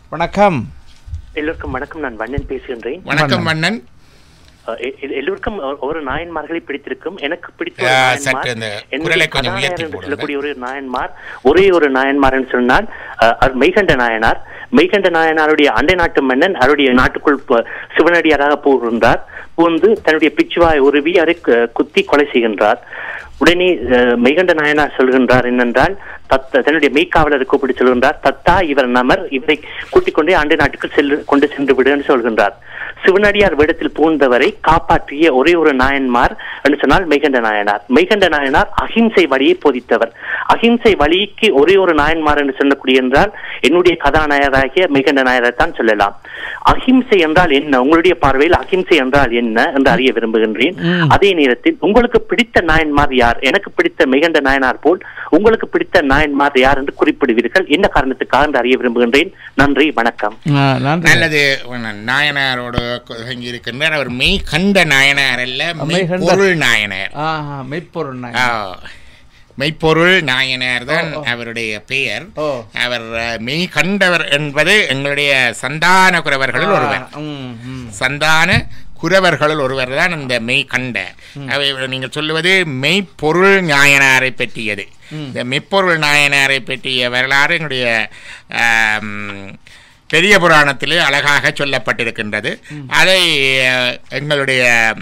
வணக்கம் எல்லோருக்கும் வணக்கம் நான் வண்ணன் பேசுகின்றேன் வணக்கம் மன்னன் அஹ் எ- எ- எல்லோருக்கும் ஒ- ஒரு நாயன்மார்களை பிடித்திருக்கும் எனக்கு பிடித்த ஒரு ஆ, நாயன்மார் சற்று அந்த என்னுடைய குரலை கொஞ்சம் கதாநாயகர் உயர்த்தி என்று போடுங்க. சொல்லக்கூடிய ஒரு நாயன்மார் ஒரே ஒரு நாயன்மார் என்று சொன்னால் அஹ், அவர் மெய்கண்ட நாயனார் மெய்கண்ட நாயனாருடைய அண்டை நாட்டு மன்னன் அவருடைய நாட்டுக்குள் ப- சிவனடியாராக புகுகின்றார் புகுந்து தன்னுடைய பிச்சுவாய் உருவி அவரை கு- குத்தி கொலை செய்கின்றார் உடனே அஹ், மெய்கண்ட நாயனார் சொல்கின்றார் என்னென்றால் தத்த தன்னுடைய மெய்க்காவலரை கூப்பிட்டு சொல்கின்றார் தத்தா இவர் நமர் இவரை கூட்டிக் கொண்டே அண்டை நாட்டுக்கு செல்லு கொண்டு சென்று விடு என்று சொல்கின்றார் சிவனடியார் வேடத்தில் பூந்தவரை காப்பாற்றிய ஒரே ஒரு நாயன்மார் என்று சொன்னால் மெய்கண்ட நாயனார் மெய்கண்ட நாயனார் அகிம்சை வழியை போதித்தவர் அகிம்சை வழிக்கு ஒரே ஒரு நாயன்மார் என்று சொல்லக்கூடிய என்றால் என்னுடைய கதாநாயகராகிய மெய்கண்ட நாயரை தான் சொல்லலாம் அகிம்சை என்றால் என்ன உங்களுடைய பார்வையில் அகிம்சை என்றால் என்ன என்று அறிய விரும்புகின்றேன் அதே நேரத்தில் உங்களுக்கு பிடித்த நாயன்மார் யார் எனக்கு பிடித்த மெய்கண்ட நாயனார் போல் உங்களுக்கு பிடித்த நாயன்மார் யார் என்று குறிப்பிடுவீர்கள் என்ன காரணத்துக்காக என்று அறிய விரும்புகின்றேன் நன்றி வணக்கம் ஆ, நன்றி நல்லது உன்ன- நாயனாரோட தொடங்கி இருக்கின்றார் அவர் மெய் கண்ட நாயனார் அல்ல மெய்கண்ட- மெய்ப்பொருள் நாயனார் ஆஹா மெய்ப்பொருள் நாய் ஆ, மெய்ப்பொருள் நாயனார் தான் அவருடைய பெயர் ஓ அவர் அஹ், மெய் கண்டவர் என்பது எங்களுடைய சந்தான குறவர்களில் ஒருவர் ஆ, ம், ம். சந்தான குறவர்களுள் ஒருவர் தான் இந்த மெய் கண்ட அவை நீங்கள் சொல்லுவது மெய்ப்பொருள் நாயனாரை பற்றியது இந்த மெய்ப்பொருள் நாயனாரை பற்றிய வரலாறு எங்களுடைய ஆம், பெரிய புராணத்திலே அழகாக சொல்லப்பட்டிருக்கின்றது அதை அஹ், எங்களுடைய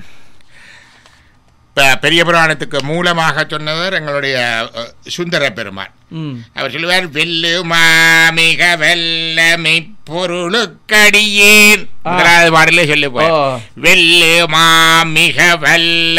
ப- பெரிய புராணத்துக்கு மூலமாக சொன்னவர் எங்களுடைய அஹ், சுந்தர பெருமான் ம் அவர் சொல்லுவார் வெல்லு மாமிக வெல்ல மெய்ப்பொருளுக்கடியேன் முதலாவது பாடலே சொல்லுவார் ஓ. வெல்லு மாமிக வல்ல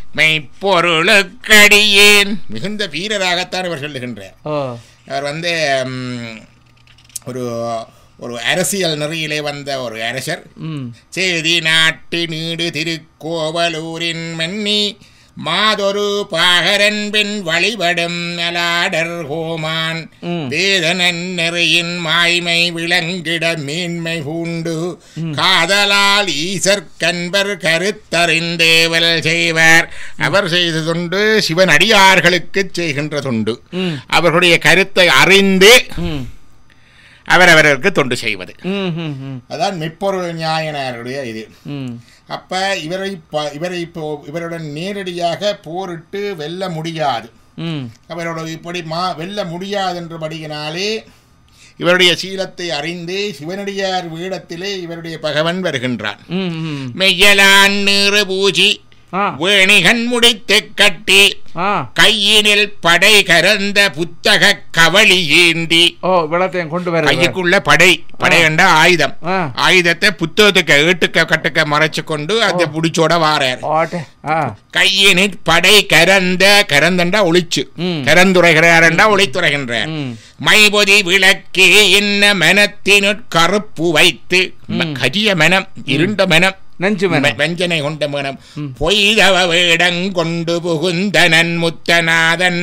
மெய்ப்பொருளுக்கடியேன் மிகுந்த வீரராகத்தான் இவர் சொல்லுகின்றார் ஓ அவர் வந்து ம், ஒரு ஒரு அரசியல் நெறியிலே வந்த ஒரு அரசர் ம் சேதி நாட்டு நீடு திருக்கோவலூரின் மன்னி மாதொரு பாகரன் பெண் வழிபடும் நலாடர் ஹோமான் ம். வேதனன் நெறியின் மாய்மை விளங்கிட மேன்மை பூண்டு காதலால் ஈசர் கன்பர் கருத்தறிந்தேவல் செய்வர் அவர் செய்த தொண்டு சிவன் அடியார்களுக்கு செய்கின்ற தொண்டு ம். அவர்களுடைய கருத்தை அறிந்து ம் அவரவருக்கு தொண்டு செய்வது ம் ம் ம் அதான் மெய்ப்பொருள் நியாயனாருடைய இது ம் அப்ப இவரை ப- இவரை இப்போ இவருடன் நேரடியாக போரிட்டு வெல்ல முடியாது ம் அவரோட இப்படி மா வெல்ல முடியாதென்றபடியினாலே இவருடைய சீலத்தை அறிந்து சிவனடியார் வீடத்திலே இவருடைய பகவன் வருகின்றான் ம் ம் மெய்யலான் நீறு பூஜி ஆ வேணிகன் முடித்து கட்டி ஆ கையினில் படை கரந்த புத்தக கவளி ஏந்தி ஓ விளத்தையும் கொண்டு வர கைக்குள்ள படை படை கண்ட ஆயுதம் ஆ ஆயுதத்தை புத்தகத்துக்கு ஏட்டுக்க கட்டுக்க மறைச்சு கொண்டு அந்த புடிச்சோட வாரார் ஓட்டே ஆ கையினிற் படை கரந்த கரந்தண்டா ஒளிச்சு ம். கரந்துரைகிறாரண்டா ஒளித்துரைகின்றார் ம் மைபொதி விளக்கே என்ன மனத்தினுட் கருப்பு வைத்து ம- கரிய மனம் இருண்ட மனம் நெஞ்சு மேனம் வஞ்சனை கொண்ட மனம் பொய்தவ வேடங்கொண்டு புகுந்தனன் முத்தநாதன்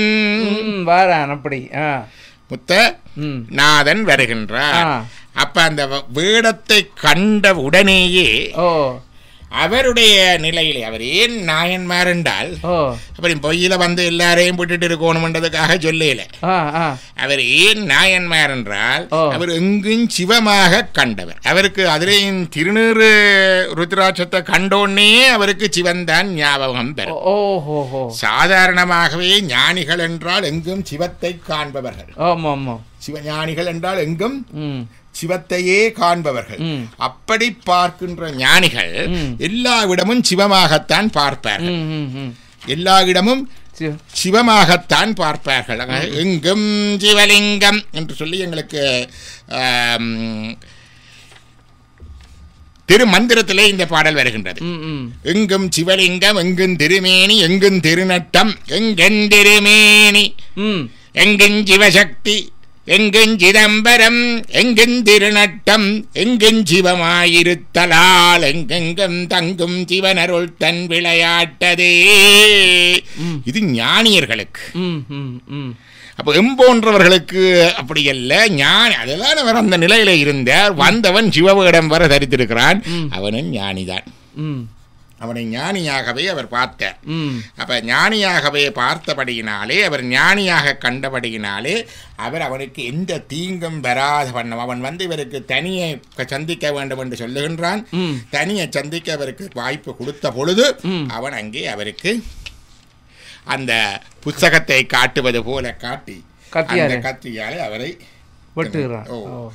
ம் வாரான் அப்படி ஆ முத்த ம் நாதன் வருகின்றார் ஆ. அப்ப அந்த வ- வேடத்தை கண்ட உடனேயே ஓ அவருடைய நிலையிலே அவர் ஏன் நாயன்மார் என்றால் ஓ அப்புறம் பொய்யில வந்து எல்லாரையும் விட்டுட்டு இருக்கணும்ன்றதுக்காக சொல்லல ஆ ஆ அவர் ஏன் நாயன்மார் என்றால் ஓ. அவர் எங்கும் சிவமாக கண்டவர் அவருக்கு அதிலேயும் திருநீறு ருத்ராட்சத்தை கண்டோன்னே அவருக்கு சிவன்தான் ஞாபகம் பெறும் ஓ ஹோ ஹோ சாதாரணமாகவே ஞானிகள் என்றால் எங்கும் சிவத்தை காண்பவர்கள் ஆமாம் ஆமாம் சிவஞானிகள் என்றால் எங்கும் ம் சிவத்தையே காண்பவர்கள் ம். அப்படி பார்க்கின்ற ஞானிகள் ம். எல்லா இடமும் சிவமாகத்தான் பார்ப்பார்கள் ம் ம் ம் எல்லா இடமும் சி- சிவமாகத்தான் பார்ப்பார்கள் ஆக, எங்கும் சிவலிங்கம் என்று சொல்லி எங்களுக்கு ஆம், திருமந்திரத்திலே இந்த பாடல் வருகின்றது ம் ம் எங்கும் சிவலிங்கம் எங்கும் திருமேனி எங்கும் திருநட்டம் எங்கென் திருமேனி ம் எங்கும் சிவசக்தி எங்கும் சிதம்பரம் எங்கும் திருநட்டம் எங்கும் சிவமாயிருத்தலால் எங்கெங்கும் தங்கும் சிவனருள் தன் விளையாட்டதே இது ஞானியர்களுக்கு ம் ம் ம் அப்போ எம்போன்றவர்களுக்கு அப்படி அல்ல ஞானி அதெல்லாம் அவர் அந்த நிலையில இருந்தார் வந்தவன் சிவவேடம் வர தரித்திருக்கிறான் அவனும் ஞானிதான் ம் அவனை ஞானியாகவே அவர் பார்த்தார் ம் அப்ப ஞானியாகவே பார்த்தபடியினாலே அவர் ஞானியாக கண்டபடியினாலே அவர் அவனுக்கு எந்த தீங்கும் வராத வண்ணம் அவன் வந்து இவருக்கு தனியை க- சந்திக்க வேண்டும் என்று சொல்லுகின்றான் ம். தனியை சந்திக்க அவருக்கு வாய்ப்பு கொடுத்த பொழுது ம். அவன் அங்கே அவருக்கு அந்த புத்தகத்தை காட்டுவது போல காட்டி கத்தியாலே. அந்த கத்தியாலே அவரை வெட்டுகிறான் ஓ. ஓ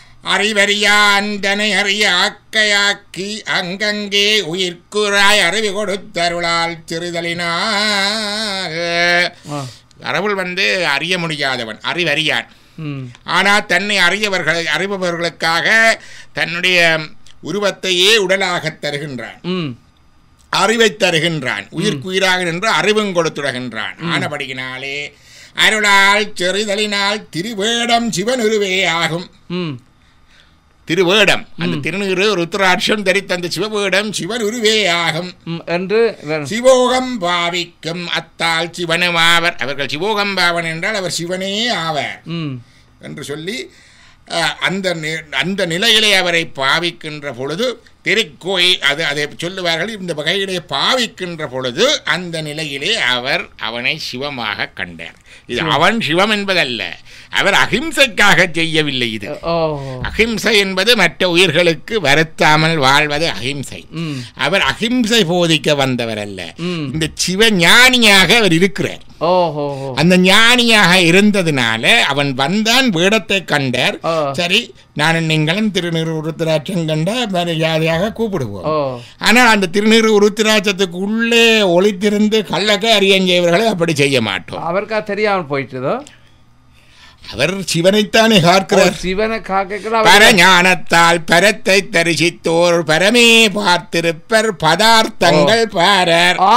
அறிவறியாந்தனை அறிய ஆக்கையாக்கி அங்கங்கே உயிர்க்குறாய் அறிவு கொடுத்தருளால் சிறுதலினால் ஆ. கடவுள் வந்து அறிய முடியாதவன் அறிவறியான் ம் ஆனால் தன்னை அறியவர்கள் அறிபவர்களுக்காக தன்னுடைய உருவத்தையே உடலாகத் தருகின்றான் ம் அறிவை தருகின்றான் உயிர்க்குயிராக நின்று அறிவும் கொடுத்துடுகின்றான் ஆனபடியினாலே அருளால் செறிதலினால் திருவேடம் சிவனுருவே ஆகும் ம் திருவேடம் அந்த திருநீறு ருத்ராட்சம் தரித்த அந்த சிவவேடம் சிவன் உருவே ஆகும் ம் என்று இவர் சிவோகம் பாவிக்கும் அத்தால் சிவனுமாவர் அவர்கள் சிவோகம் பாவன் என்றால் அவர் சிவனே ஆவர் ம் என்று சொல்லி அஹ், அந்த நி- அந்த நிலையிலே அவரை பாவிக்கின்ற பொழுது திருக்கோயில் அது அதை சொல்லுவார்கள் இந்த வகையிலே பாவிக்கின்ற பொழுது அந்த நிலையிலே அவர் அவனை சிவமாக கண்டார் இது அவன் சிவம் என்பதல்ல அவர் அகிம்சைக்காக செய்யவில்லை இது ஓ அகிம்சை என்பது மற்ற உயிர்களுக்கு வருத்தாமல் வாழ்வது அகிம்சை ம் அவர் அகிம்சை போதிக்க வந்தவர் அல்ல ம். இந்த சிவஞானியாக அவர் இருக்கிறார் ஓஹோ அந்த ஞானியாக இருந்ததுனால அவன் வந்தான் வேடத்தை கண்டார் ஆ. சரி நான் நீங்களும் திருநீறு உருத்திராட்சம் கண்ட மரியாதையாக கூப்பிடுவோம் ஓ ஆனால் அந்த திருநீறு உருத்திராட்சத்துக்கு உள்ளே ஒளித்திருந்து கள்ளக்க அறியஞ்செய்வர்களை அப்படி செய்ய மாட்டோம் அவருக்கா தெரியாமல் போயிட்டுதோ அவர் சிவனைத்தானே ஓ, பார்க்கிறார் சிவனை காக்கல பரஞானத்தால் பரத்தை தரிசித்தோர் பரமே பார்த்திருப்பர் பதார்த்தங்கள் பாரர் ஆ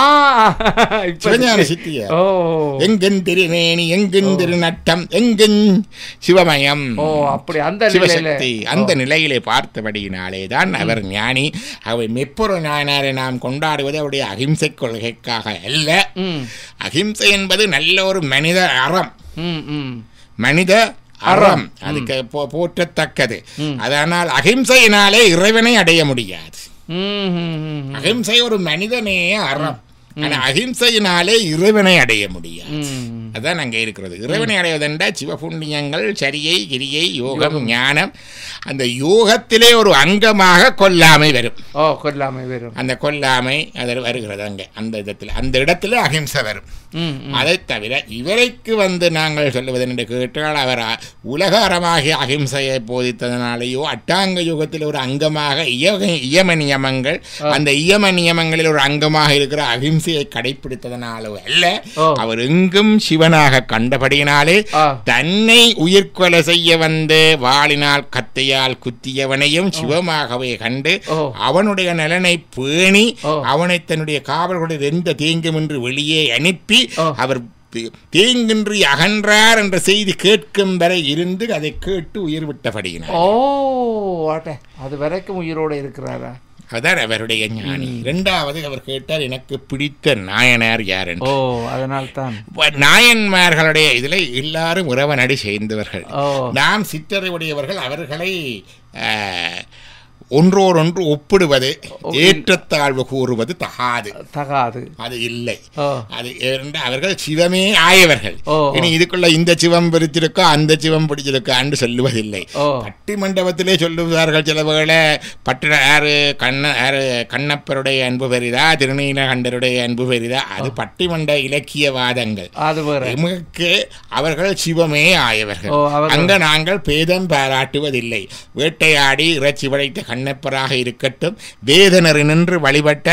இப்ப சிவஞான சித்தியார் ஓ எங்கன் திருமேனி எங்கன் திருநட்டம் எங்கன் சிவமயம் ஓ அப்படி அந்த நிலையில சிவசக்தி அந்த நிலையிலே பார்த்தபடியினாலே தான் அவர் ஞானி அவர் மெப்புற ஞானாரை நாம் கொண்டாடுவது அவருடைய அகிம்சை கொள்கைக்காக அல்ல ம் அகிம்சை என்பது நல்ல ஒரு மனித அறம் ம் ம் மனித அறம் அதுக்கு போ- போற்றத்தக்கது அதனால் அகிம்சையினாலே இறைவனை அடைய முடியாது ம் ம், ம் அகிம்சை ஒரு மனிதனே அறம் ஆனா அகிம்சையினாலே இறைவனை அடைய முடியாது ம் அதான் அங்கே இருக்கிறது இறைவனை அடைவதென்றா சிவபுண்ணியங்கள் சரியை கிரியை யோகம் ஞானம் அந்த யோகத்திலே ஒரு அங்கமாக கொல்லாமை வரும் ஓ கொல்லாமை வெறும் அந்த கொல்லாமை அதில் வருகிறது அங்கே அந்த இடத்துல அந்த இடத்துல அகிம்சை வரும் ம் ம். அதை தவிர இவரைக்கு வந்து நாங்கள் சொல்லுவது என்று கேட்டால் அவர் அ- உலக அறமாகிய அகிம்சையை போதித்ததனாலேயோ அட்டாங்க யுகத்தில் ஒரு அங்கமாக இயக இயம நியமங்கள் அந்த இயம நியமங்களில் ஒரு அங்கமாக இருக்கிற அகிம்சையை கடைபிடித்ததனாலோ அல்ல ஓ. அவர் எங்கும் சிவனாக கண்டபடியினாலே ஆ தன்னை உயிர்கொலை செய்ய வந்து வாளினால் கத்தையால் குத்தியவனையும் சிவமாகவே கண்டு ஓ. அவனுடைய நலனை பேணி ஓ. அவனை தன்னுடைய காவல்களுடைய எந்த தீங்குமின்றி வெளியே அனுப்பி ஓ. அவர் தீ- தீங்கின்றி அகன்றார் என்ற செய்தி கேட்கும் வரை இருந்து அதை கேட்டு உயிர் விட்டபடியினார் ஓ ஆட்டே அது வரைக்கும் உயிரோடு இருக்கிறாரா அதான் அவருடைய ஞானி இரண்டாவது அவர் கேட்டார் எனக்கு பிடித்த நாயனார் யார் என்று ஓ அதனால் தான் இப்ப நாயன்மார்களுடைய இதில் எல்லாரும் உறவனடி சேர்ந்தவர்கள் ஓ நாம் சிற்றறிவுடையவர்கள் அவர்களை ஆஹ், ஒன்றோடொன்று ஒப்பிடுவது ஏற்றத்தாழ்வு கூறுவது தகாது தகாது அது இல்லை ஓ அது இரண்டு அவர்கள் சிவமே ஆயவர்கள் ஓ. இனி இதுக்குள்ள இந்த சிவம் பிடிச்சிருக்கோ அந்த சிவம் பிடிச்சிருக்கான்னு சொல்லுவதில்லை ஓ பட்டி மண்டபத்திலே சொல்லுவார்கள் சில வேளை பட்டு யாரு கண்ண யாரு கண்ணப்பருடைய அன்பு பெரிதா திருநீலகண்டருடைய அன்பு பெரிதா அது பட்டிமண்ட இலக்கியவாதங்கள் அது வேற எமக்கு அவர்கள் சிவமே ஆயவர்கள் ஓ, அவர்கள். அங்க நாங்கள் பேதம் பாராட்டுவதில்லை வேட்டையாடி இறைச்சி படைத்த கண்ணப்பராக இருக்கட்டும் வேதனரி நின்று வழிபட்ட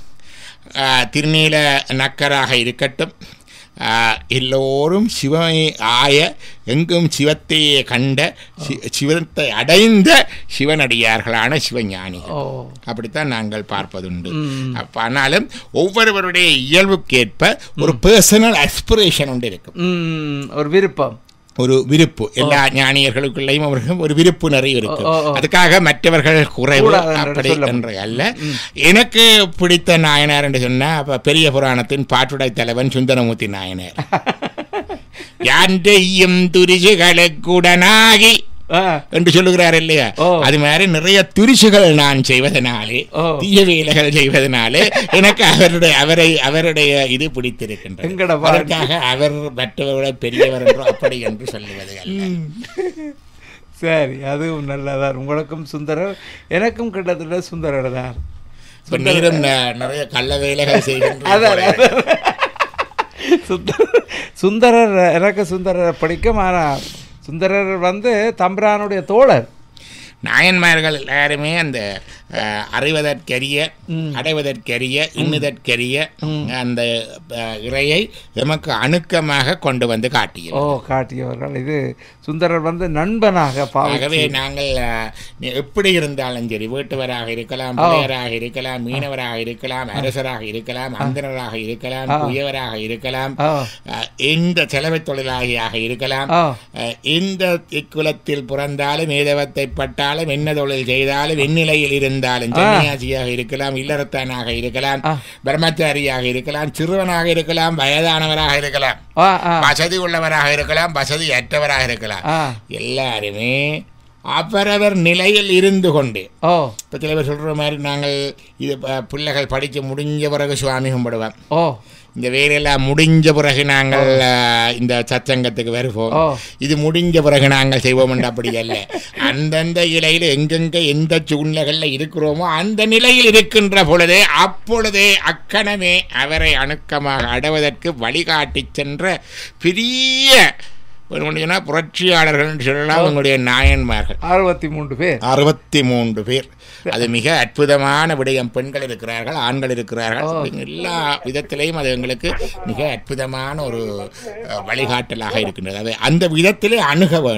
ஆ, திருநீல நக்கராக இருக்கட்டும் ஆ, எல்லோரும் சிவமே ஆய எங்கும் சிவத்தையே கண்ட சி- சிவத்தை அடைந்த சிவனடியார்களான சிவஞானிகள் ஓ அப்படித்தான் நாங்கள் பார்ப்பதுண்டு ம். அப்ப ஆனாலும் ஒவ்வொருவருடைய இயல்புக்கேற்ப ஒரு பர்சனல் அஸ்பிரேஷன் உண்டு இருக்கும் ம் ஒரு விருப்பம் ஒரு விருப்பு எல்லா ஞானியர்களுக்குள்ளேயும் அவர்களுக்கு ஒரு விருப்பு நிறைய இருக்கு ஓ, ஓ. அதுக்காக மற்றவர்கள் குறைவு கூடாது என்று அப்படி சொல்ல என்று அல்ல எனக்கு பிடித்த நாயனார் என்று சொன்னா அப்ப பெரிய புராணத்தின் பாட்டுடை தலைவன் சுந்தரமூர்த்தி நாயனார் யாண்டையும் துரிசுகளுக்குடனாகி ஆ, என்று சொல்லுகிறார் இல்லையா ஓ. அது மாதிரி நிறைய துரிசுகள் நான் செய்வதனாலே ஓ. தீய வேலைகள் செய்வதனாலே எனக்கு அவருடைய அவரை அவருடைய இது பிடித்திருக்கின்றது எங்கட பாரு. அதற்காக அவர் மற்றவரை பெரியவர் என்று அப்படி என்று சொல்லுவது அல்ல சரி அதுவும் நல்லதான் உங்களுக்கும் சுந்தரர் எனக்கும் கிட்டத்தட்ட சுந்தரர் தான் இப்ப நீரும் ந- நிறைய கள்ள வேலைகள் செய்கின்ற அதான், அதான். சுந்தரர் சுந்தரர் எனக்கு சுந்தரர் பிடிக்கும் ஆனால் சுந்தரர் வந்து தம்பிரானுடைய தோழர் நாயன்மார்கள் எல்லாருமே அந்த அஹ், அறிவதற்கரிய ம். அடைவதற்கரிய இன்னுதற்கரிய அந்த அஹ், இறையை எமக்கு அணுக்கமாக கொண்டு வந்து காட்டியது ஓ காட்டியவர்கள் இது சுந்தரர் வந்து நண்பனாக ஆகவே பாவகவே நாங்கள் அஹ், நீ எப்படி இருந்தாலும் சரி வீட்டுவராக இருக்கலாம் பிள்ளையராக இருக்கலாம் மீனவராக இருக்கலாம் அரசராக இருக்கலாம் அந்தனராக இருக்கலாம் ஆ. புயவராக இருக்கலாம் ஓ அஹ், எந்த செலவு தொழிலாளியாக இருக்கலாம் ஓ அஹ், எந்த இக்குலத்தில் பிறந்தாலும் ஏதவத்தை பட்டாலும் என்ன தொழில் செய்தாலும் எந்நிலையில் இருந்தாலும் சன்னியாசியாக இருக்கலாம் இல்லறத்தானாக இருக்கலாம் ஆ. பிரம்மச்சாரியாக இருக்கலாம் சிறுவனாக இருக்கலாம் வயதானவராக இருக்கலாம் ஆ ஆ வசதி உள்ளவராக இருக்கலாம் வசதி அற்றவராக இருக்கலாம் ஆ எல்லாருமே அவரவர் நிலையில் இருந்து கொண்டு ஓ இப்போ சில பேர் சொல்கிற மாதிரி நாங்கள் இது ப- பிள்ளைகள் படித்து முடிஞ்ச பிறகு சுவாமி கும்பிடுவோம் ஓ இந்த வேலையெல்லாம் முடிஞ்ச பிறகு நாங்கள் அஹ், இந்த சச்சங்கத்துக்கு வருவோம் ஓ. இது முடிஞ்ச பிறகு நாங்கள் செய்வோம் என்று அப்படி அல்ல அந்தந்த இலையில் எங்கெங்க எந்த சூழ்நிலைகளில் இருக்கிறோமோ அந்த நிலையில் இருக்கின்ற பொழுதே அப்பொழுதே அக்கணமே அவரை அணுக்கமாக அடைவதற்கு வழிகாட்டி சென்ற பெரிய சொன்னால் புரட்சியாளர்கள் என்று சொல்லலாம் உங்களுடைய நாயன்மார்கள் அறுபத்தி மூன்று பேர் அறுபத்தி மூன்று பேர் அது மிக அற்புதமான விடயம் பெண்கள் இருக்கிறார்கள் ஆண்கள் இருக்கிறார்கள் எல்லா விதத்திலையும் அது எங்களுக்கு மிக அற்புதமான ஒரு அஹ், வழிகாட்டலாக இருக்கின்றது அது அந்த விதத்திலே அணுக வேண்டும்